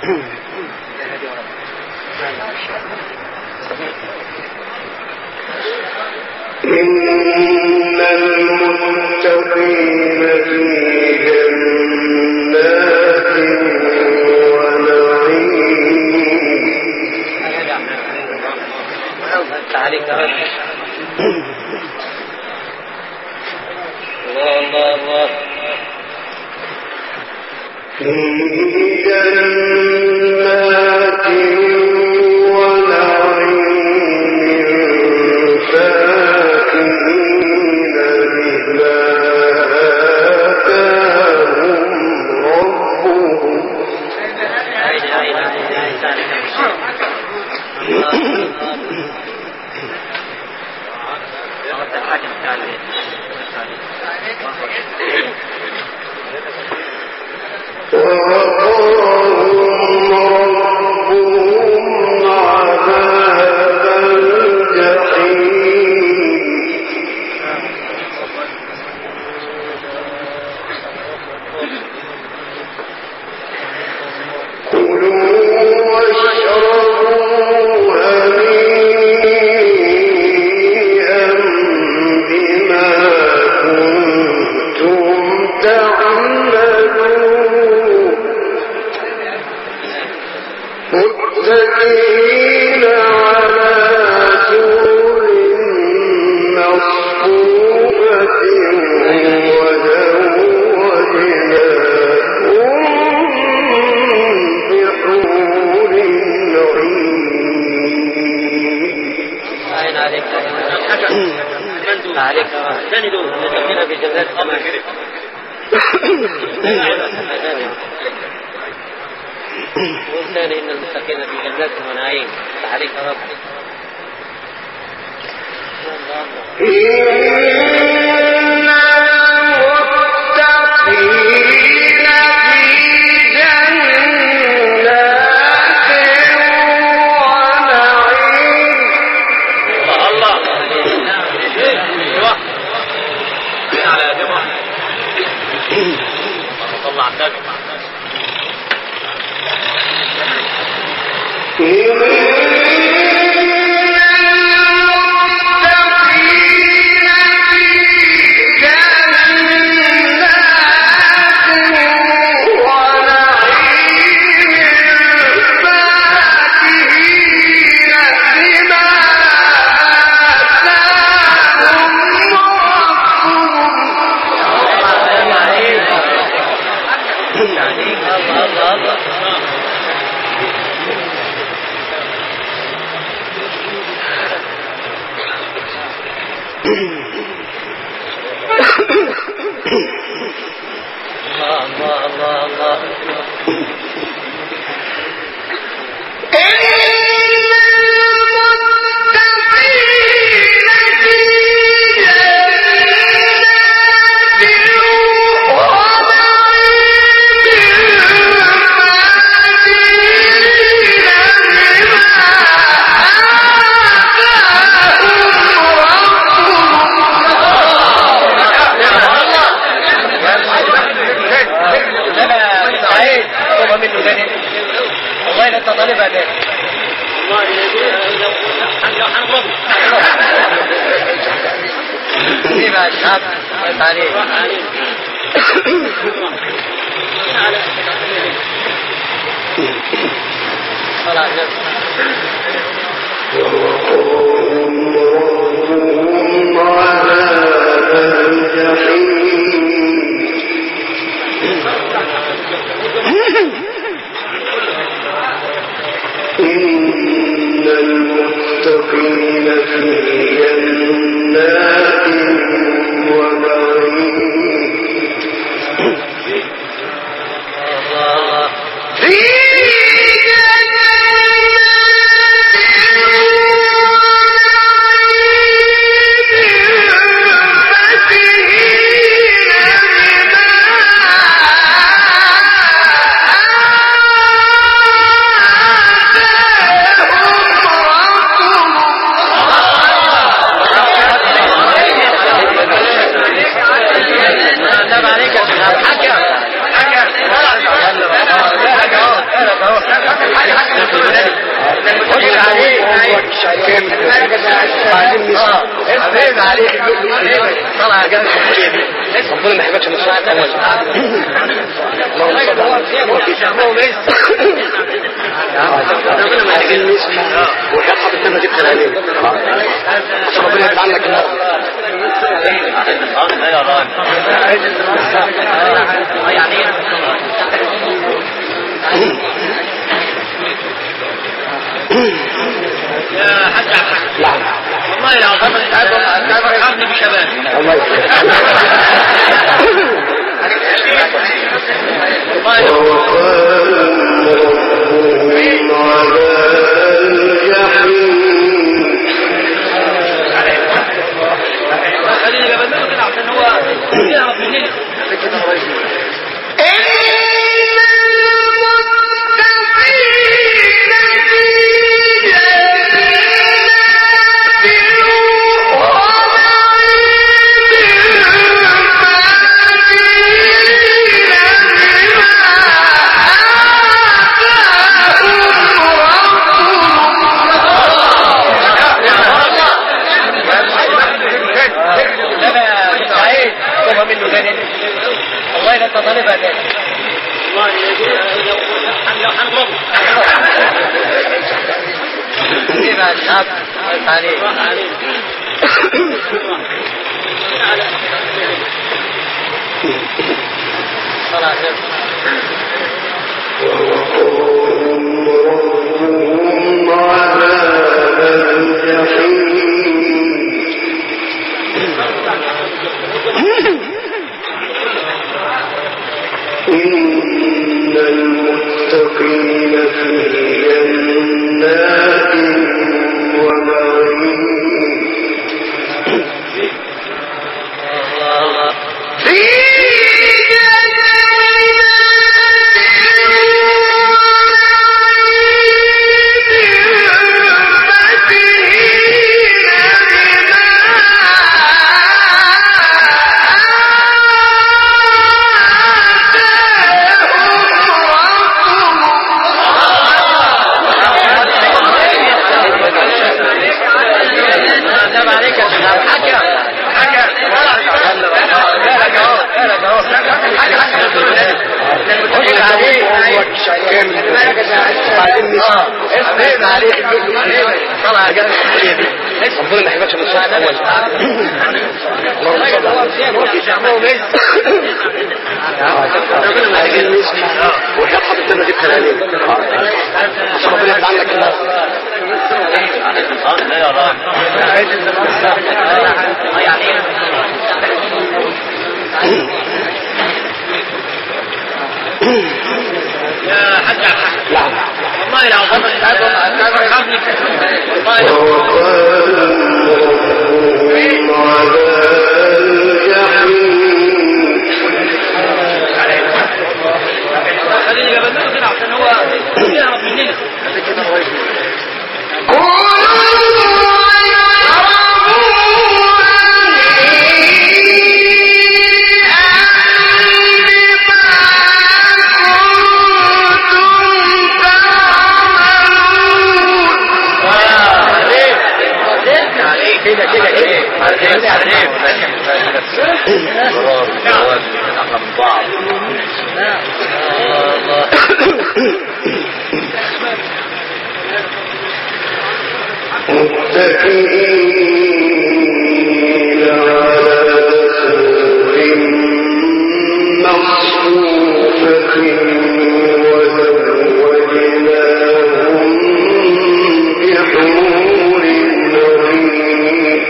إن المتقين في جنات ونعيم تعليق الله الله الله في جنات ونعيم فاكهين بما آتاهم ربهم أين أين أين الحاكم تعالى ووقاهم ربهم عذاب الجحيم كلوا واشربوا هنيئا بما كنتم تعملون متكئين على سرر مصفوفة وزوجناهم بحور عين أين عليك عليك سندوا لتكون في جزاء والثاني إن المتقين في جنات ونعيم عليك رب إن المتقين في جنات ونعيم الله على جمع طلع النبي الله الله الله الله الله الله الله انا سعيد طلبه منه ده والله لا طالبها ده كيف أصحاب عليك خلاص ووقاهم ربهم عذاب الجحيم إن المتقين في جنات ونعيم الله في الله بعدين اه حبيبي عليك طلع جنب ربنا ما يحبكش من الصوت الاول عايزين نسمع وحط التمة دي بكلامين عشان ربنا يبعد عنك النار يا حاج عبد نعم والله العظيم ارحمني بشباب الله يسلمك والله ووقاهم ربهم عذاب الجحيم خليني قبل كده عشان هو يهرب مننا انا سعيد طلبها منه تاني والله لا انت طالبها تاني لو هنضرب كيف الشاب الله عليك طلع ووقاهم ربهم عذاب الجحيم إن المتقين في جنات ونعيم الله في تابع عليك يا شباب حاجة حاجة بالك اهو بالك اهو خش عليك بعدين نسمع اسمع عليك طلع جنب ربنا ما يحبكش من الصوت الاول عايزين نسمع وحط التمة دي بكلامين عشان ربنا يبعد عنك النار يا حاج عبد نعم والله العظيم ارحمني والله ووقاهم ربهم عذاب الجحيم خليني قبل كده عشان هو يهرب مننا كده كده كده متكئين على سرر مصفوفة وزوجناهم بحور عين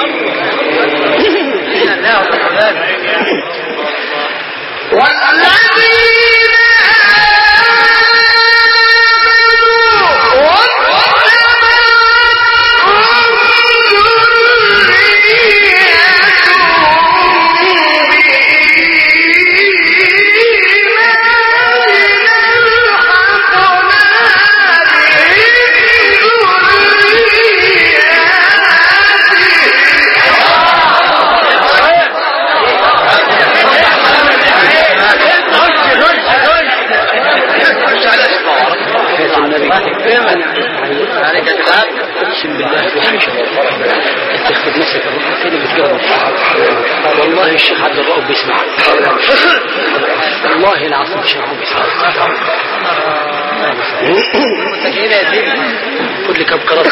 والذين آمنوا واتبعتهم النبي عليك يا شباب اقسم بالله وحشة تاخد نفسك الروح فين بتجاوب والله الشيخ عبد الرؤوف بيسمع والله العظيم الشيخ عبد بيسمع مساكين يا سيدي خد لي كم قرار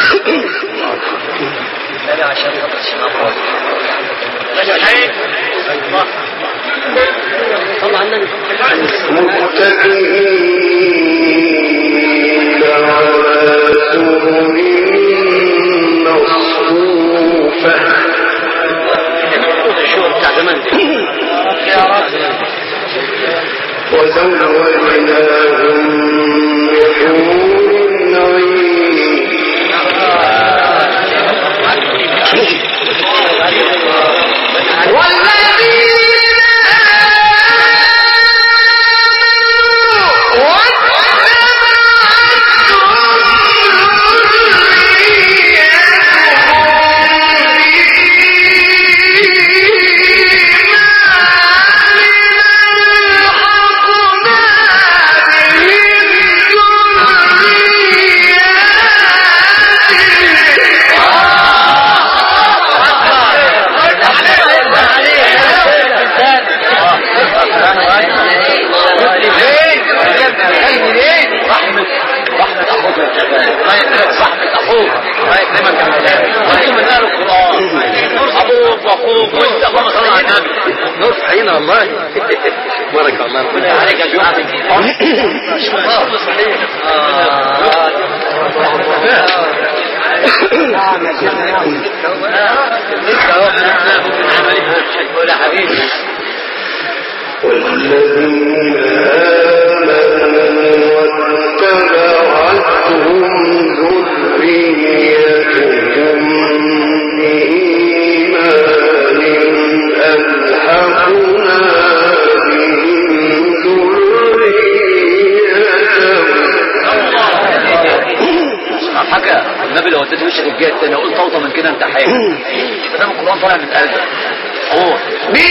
عشان خاطر الشباب طلع النبي متكئين على سرر مصفوفة الشغل بتاع زمان ده وزوجناهم بحور عين صاحبة اخوك الله يكرمك يا مدام وانتم من اهل القران ابوك واخوك وانت اللهم صل على النبي نور صحينا والله بارك الله ربنا عليك يا شباب يا حبيبي والذين آمنوا واتبعتهم ذريتهم بإيمان ألحقنا بهم ذريتهم حكى النبي لو اديت وشك الجهه الثانيه قلت اوطى من كده انت حاجه يبقى ده القران طالع من قلبك اوه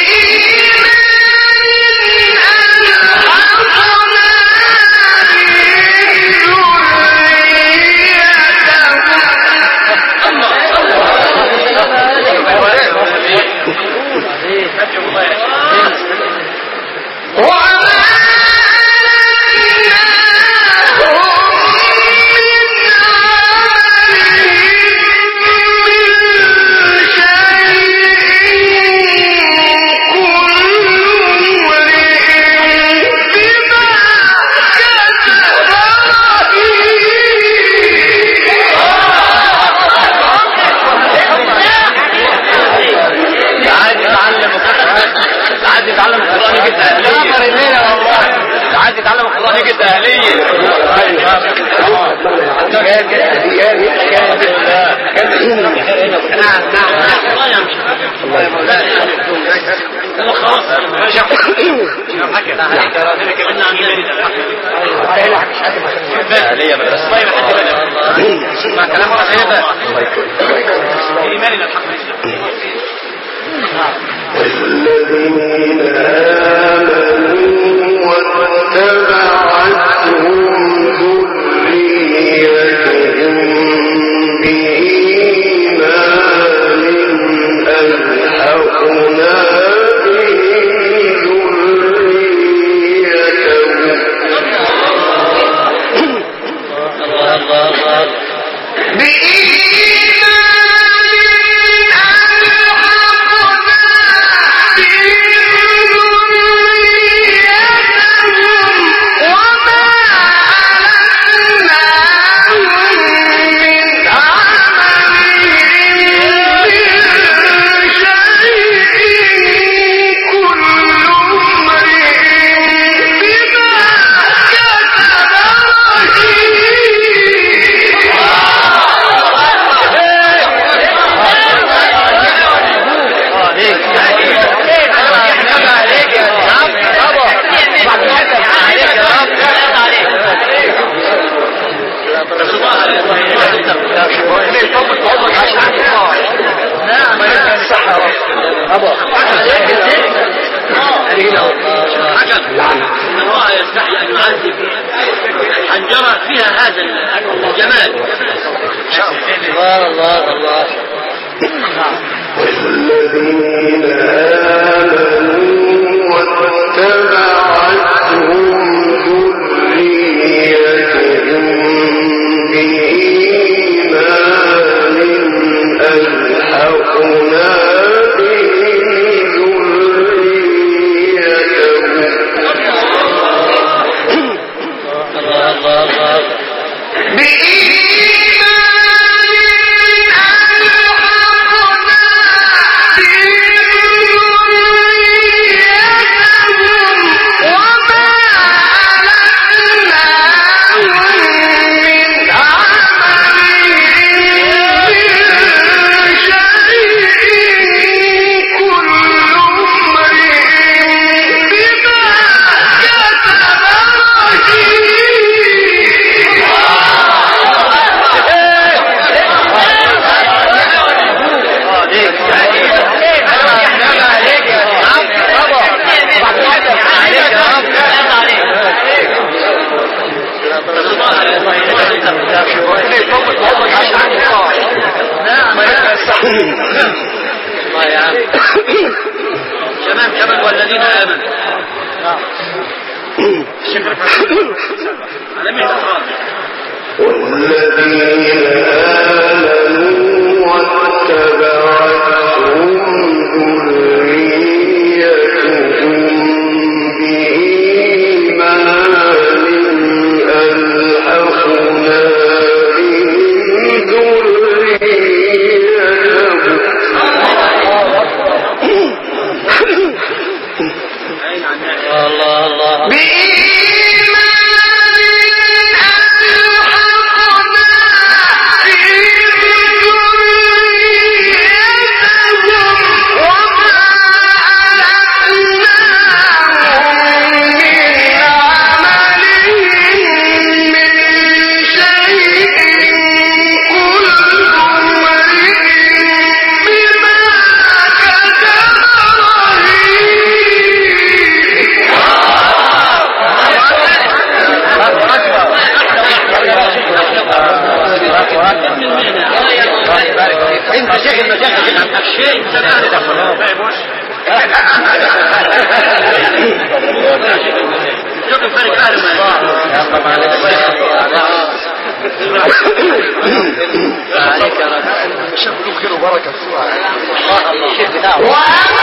عايز يتعلم عايز يتعلم القران يجي اهليه عايز يتعلم القران يجي اهليه اهليه مدرسه ما كلام حبيبه والذين آمنوا واتبعتهم ذريتهم بإيمان ألحقنا بهم حكم ان الله يستحي ان يعذب حنجره فيها هذا هذا الجمال الله الله الله والذين آمنوا واتبعتهم ذريتهم بإيمان ألحقنا بهم ذريتهم الله الله الله الله يا عم تمام تمام والذين امنوا على مين والذين آمنوا واتبعتهم ذريتهم بإيمان ألحقنا بهم ذريتهم الله الله انت شيخ المشايخ الشيء شوف الفرق اهل عليك يا رب شكله خير وبركه الله الله الشيخ بتاعه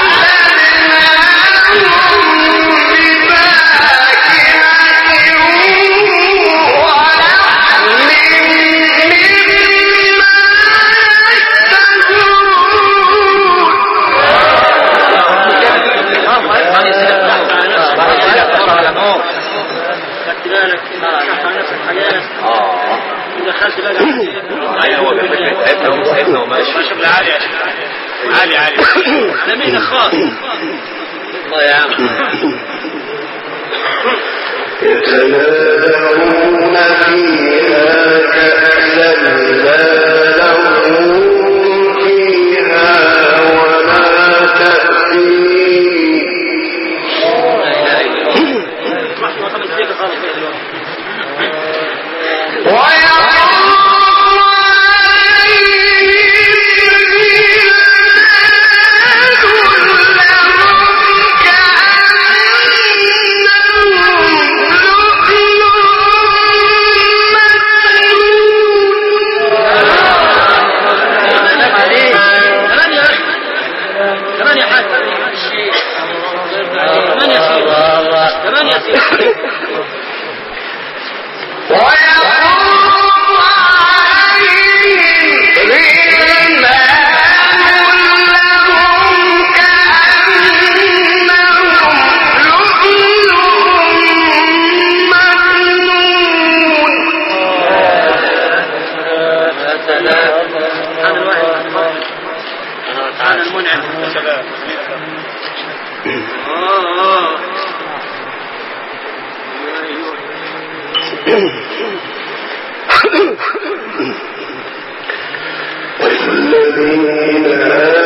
خدت بالك شرح عن نفسك حاجات ودخلت بالك ايوه سيدنا سيدنا وماشي ما شاء الله عالي عالي عالي على مين خاص الله يا عم يتنازعون فيها كأسا لا لهم فيها ولا تأثيم لا اله الا الله ما خمس دقيقة خالص كده دلوقتي كمان يا أخي كمان يا حاج كمان يا سيدي الله الله كمان يا سيدي يا سلام سبحان الواحد سبحان المنعم آه آه. والذين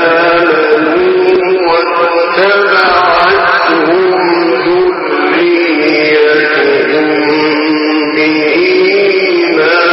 آمنوا واتبعتهم ذريتهم بإيمان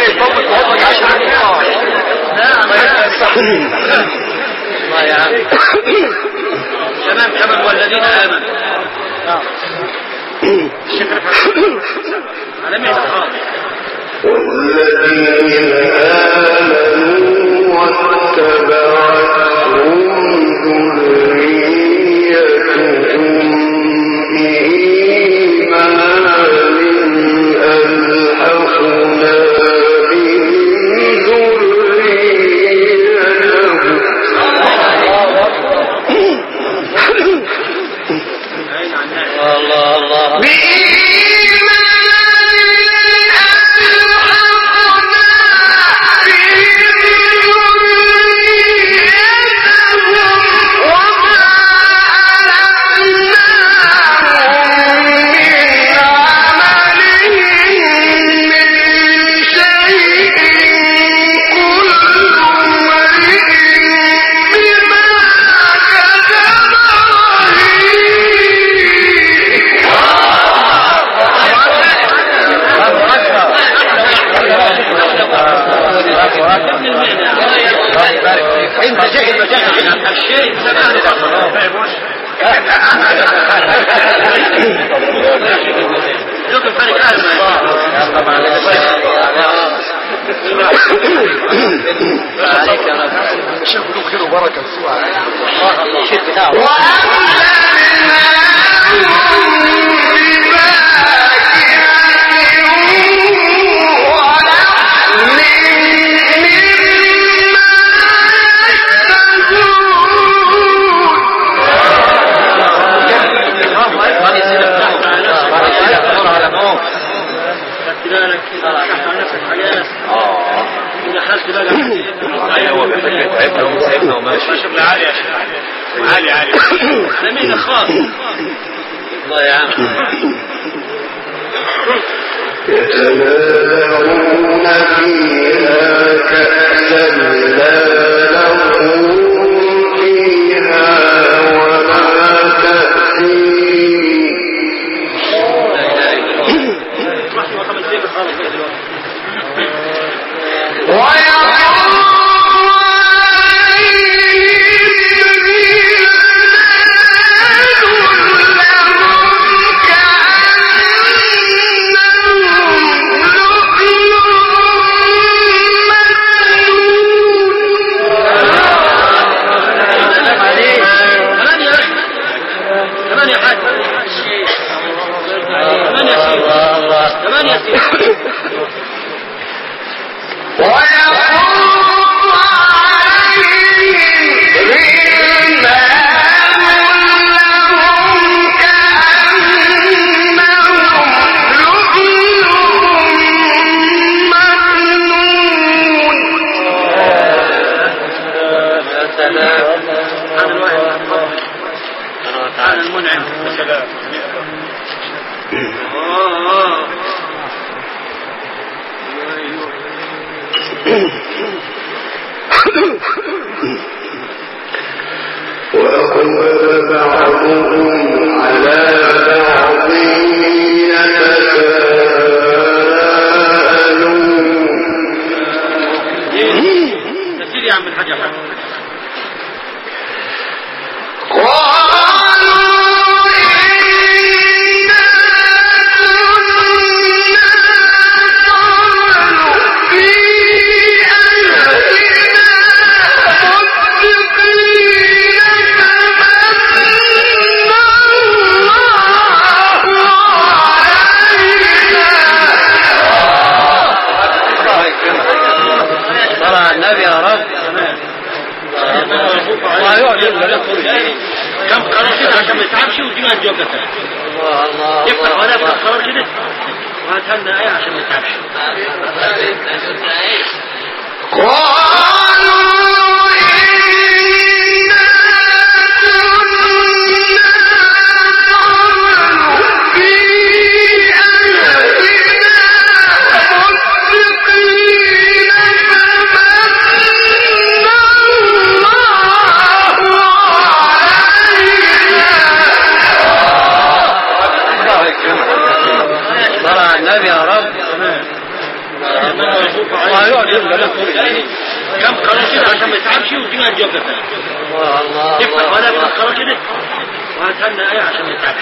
يطبق وهو عشان الله يا عم تمام تمام والذين امنوا الشكر على مين خالص والذين آمنوا واتبعتهم ذريتهم بإيمان ألحقنا بهم ذريتهم الله الله انت جاهل مجاهل الشيء زمان شوف الفرق عليك يا رب شوف له خير وبركه الشيء بتاعه خدت بالك شرحت عن نفسك حاجات ودخلت بقى ايوه بيحتاج يتعبنا ومسعفنا وماشي شغل عالي يا شيخ عالي عالي على مين خاص الله يا عم يتنازعون فيها كأسا لا لهم فيها ولا تأثيم لا اله الا الله رحت ما خمس دقيقة خالص بقى دلوقتي كمان يا اخي كمان يا حاج كمان يا سيدي كمان يا سيدي عن الواحد عن المنعم آه. وأقبل بعضهم على بعض يتساءلون تسير يا عم الحاج يا حاج صلى على النبي يا رب الله يعلم كم قرار كده عشان ما يتعبش ودي ما تجوب الله الله يفتح ولا يفتح قرار كده وهتهنى ايه عشان ما يتعبش صلى على النبي يا رب يقعد يملى كم قرار كده عشان ما يتعبش ويدينا الجوكة الله الله يفتح ولا الله يفتح قرار كده وهتهنى ايه عشان ما يتعبش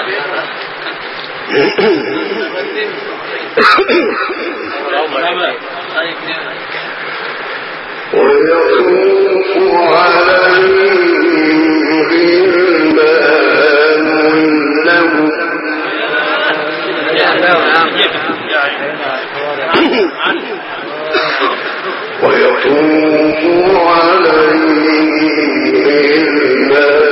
ويطوف عليهم غلمان لهم ويطوف عليهم غلمان